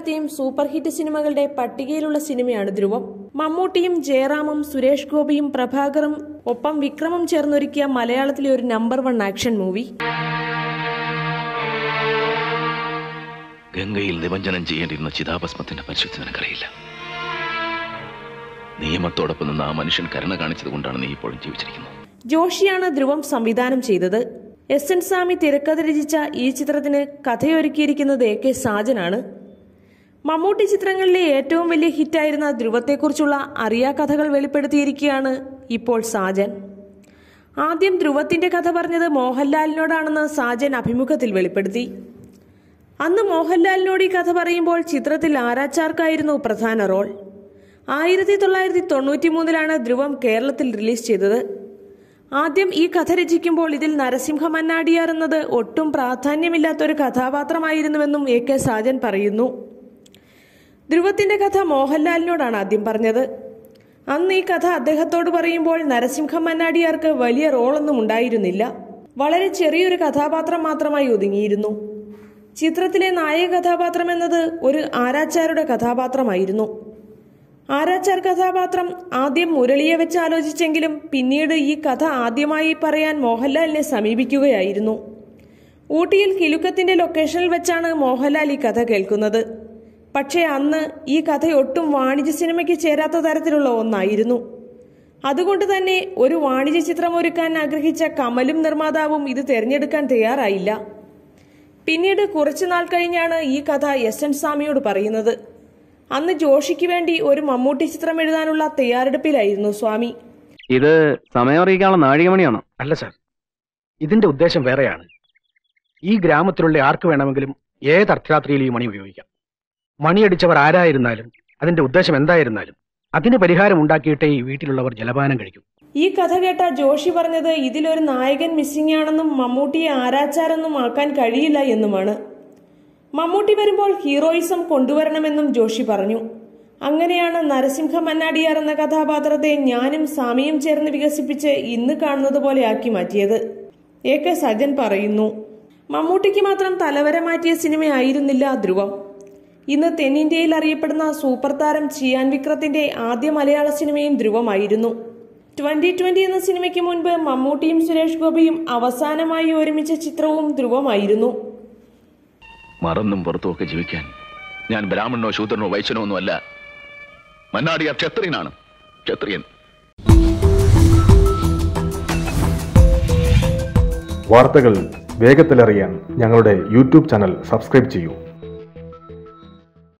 എക്കാലത്തെയും super hit സിനിമകളുടെ പട്ടികയിലുള്ള സിനിമയാണ് ധ്രുവം മമ്മൂട്ടിയും ജയറാമും സുരേഷ് ഗോപിയും പ്രഭാകറും ഒപ്പം വിക്രമും ചേർന്നൊരുക്കിയ മലയാളത്തിലെ ഒരു നമ്പർ വൺ ആക്ഷൻ മൂവി ഗംഗയിൽ നിമഞ്ജനം ചെയ്യേണ്ടിയിരുന്ന ചിതാഭസ്മത്തിന്റെ പരിശുദ്ധി നിനക്കറിയില്ല നിയമത്തോടൊപ്പം നിന്ന് ആ മനുഷ്യൻ കരുണ കാണിച്ചത് കൊണ്ടാണ് നീ ഇപ്പോഴും ജീവിച്ചിരിക്കുന്നത് ജോഷിയാണ് ധ്രുവം സംവിധാനം ചെയ്തത് എസ് എൻ സ്വാമി തിരക്കഥ രചിച്ച ഈ ചിത്രത്തിന് കഥയൊരുക്കിയിരിക്കുന്നത് എ കെ സാജനാണ് മമ്മൂട്ടി ചിത്രങ്ങളിലെ ഏറ്റവും വലിയ ഹിറ്റായിരുന്ന ധ്രുവത്തെക്കുറിച്ചുള്ള അറിയാ കഥകൾ വെളിപ്പെടുത്തിയിരിക്കുകയാണ് ഇപ്പോൾ സാജൻ ആദ്യം ധ്രുവത്തിന്റെ കഥ പറഞ്ഞത് മോഹൻലാലിനോടാണെന്ന് സാജൻ അഭിമുഖത്തിൽ വെളിപ്പെടുത്തി അന്ന് മോഹൻലാലിനോട് ഈ കഥ പറയുമ്പോൾ ചിത്രത്തിൽ ആരാച്ചാർക്കായിരുന്നു പ്രധാന റോൾ ആയിരത്തി തൊള്ളായിരത്തി തൊണ്ണൂറ്റി മൂന്നിലാണ് ധ്രുവം കേരളത്തിൽ റിലീസ് ചെയ്തത് ആദ്യം ഈ കഥ രചിക്കുമ്പോൾ ഇതിൽ നരസിംഹ മന്നാടിയാർ എന്നത് ഒട്ടും പ്രാധാന്യമില്ലാത്തൊരു കഥാപാത്രമായിരുന്നുവെന്നും എ കെ സാജൻ പറയുന്നു ധ്രുവത്തിന്റെ കഥ മോഹൻലാലിനോടാണ് ആദ്യം പറഞ്ഞത് അന്ന് ഈ കഥ അദ്ദേഹത്തോട് പറയുമ്പോൾ നരസിംഹ മന്നാടിയാർക്ക് വലിയ റോളൊന്നും ഉണ്ടായിരുന്നില്ല വളരെ ചെറിയൊരു കഥാപാത്രം മാത്രമായി ഒതുങ്ങിയിരുന്നു ചിത്രത്തിലെ നായക കഥാപാത്രം എന്നത് ഒരു ആരാച്ചാരുടെ കഥാപാത്രമായിരുന്നു ആരാച്ചാർ കഥാപാത്രം ആദ്യം മുരളിയെ വെച്ച് ആലോചിച്ചെങ്കിലും പിന്നീട് ഈ കഥ ആദ്യമായി പറയാൻ മോഹൻലാലിനെ സമീപിക്കുകയായിരുന്നു ഊട്ടിയിൽ കിലുക്കത്തിന്റെ ലൊക്കേഷനിൽ വെച്ചാണ് മോഹൻലാൽ ഈ കഥ കേൾക്കുന്നത് പക്ഷേ അന്ന് ഈ കഥ ഒട്ടും വാണിജ്യ സിനിമയ്ക്ക് ചേരാത്ത തരത്തിലുള്ള ഒന്നായിരുന്നു അതുകൊണ്ട് തന്നെ ഒരു വാണിജ്യ ചിത്രം ഒരുക്കാൻ ആഗ്രഹിച്ച കമലും നിർമ്മാതാവും ഇത് തിരഞ്ഞെടുക്കാൻ തയ്യാറായില്ല പിന്നീട് കുറച്ചുനാൾ കഴിഞ്ഞാണ് ഈ കഥ എസ് എൻ സ്വാമിയോട് പറയുന്നത് അന്ന് ജോഷിക്ക് വേണ്ടി ഒരു മമ്മൂട്ടി ചിത്രം എഴുതാനുള്ള തയ്യാറെടുപ്പിലായിരുന്നു സ്വാമി ഇത് സമയം അറിയിക്കാനുള്ള നാഴികമണിയാണോ അല്ല സാർ ഇതിന്റെ ഉദ്ദേശം വേറെയാണ് ഈ ഗ്രാമത്തിലുള്ള ആർക്ക് വേണമെങ്കിലും ഏത് അർദ്ധരാത്രിയിൽ ഈ മണി ഉപയോഗിക്കാം മണിയടിച്ചവർ ആരായിരുന്നാലും അതിന്റെ ഉദ്ദേശം എന്തായിരുന്നാലും അതിന് പരിഹാരം ഉണ്ടാക്കിയിട്ടേ ഈ വീട്ടിലുള്ളവർ ജലപാനം കഴിക്കും ഈ കഥ കേട്ട ജോഷി പറഞ്ഞത് ഇതിലൊരു നായകൻ മിസ്സിംഗ് ആണെന്നും മമ്മൂട്ടിയെ ആരാച്ചാരെന്നും ആക്കാൻ കഴിയില്ല എന്നുമാണ് മമ്മൂട്ടി വരുമ്പോൾ ഹീറോയിസം കൊണ്ടുവരണമെന്നും ജോഷി പറഞ്ഞു അങ്ങനെയാണ് നരസിംഹ മന്നാടിയാർ എന്ന കഥാപാത്രത്തെ ഞാനും സാമിയും ചേർന്ന് വികസിപ്പിച്ച് ഇന്ന് കാണുന്നത് പോലെ ആക്കി മാറ്റിയത് എ കെ സജൻ പറയുന്നു മമ്മൂട്ടിക്ക് മാത്രം തലവര മാറ്റിയ സിനിമയായിരുന്നില്ല ധ്രുവം ഇന്ന് തെന്നിന്ത്യയിൽ അറിയപ്പെടുന്ന സൂപ്പർ താരം ചിയാൻ വിക്രത്തിന്റെ ആദ്യ മലയാള സിനിമയും ധ്രുവമായിരുന്നു ട്വന്റി ട്വന്റി എന്ന സിനിമയ്ക്ക് മുൻപ് മമ്മൂട്ടിയും സുരേഷ് ഗോപിയും അവസാനമായി ഒരുമിച്ച ചിത്രവും ധ്രുവമായിരുന്നു മറന്നും പുറത്തുമൊക്കെ ജീവിക്കാൻ ഞാൻ ബ്രാഹ്മണനോ ശൂദ്രനോ വൈശ്യനോ ഒന്നും അല്ല മന്നാടിയാർ ക്ഷത്രിയനാണ് ക്ഷത്രിയൻ വാർത്തകൾ വേഗത്തിലറിയാൻ ഞങ്ങളുടെ യൂട്യൂബ് ചാനൽ സബ്സ്ക്രൈബ് ചെയ്യൂ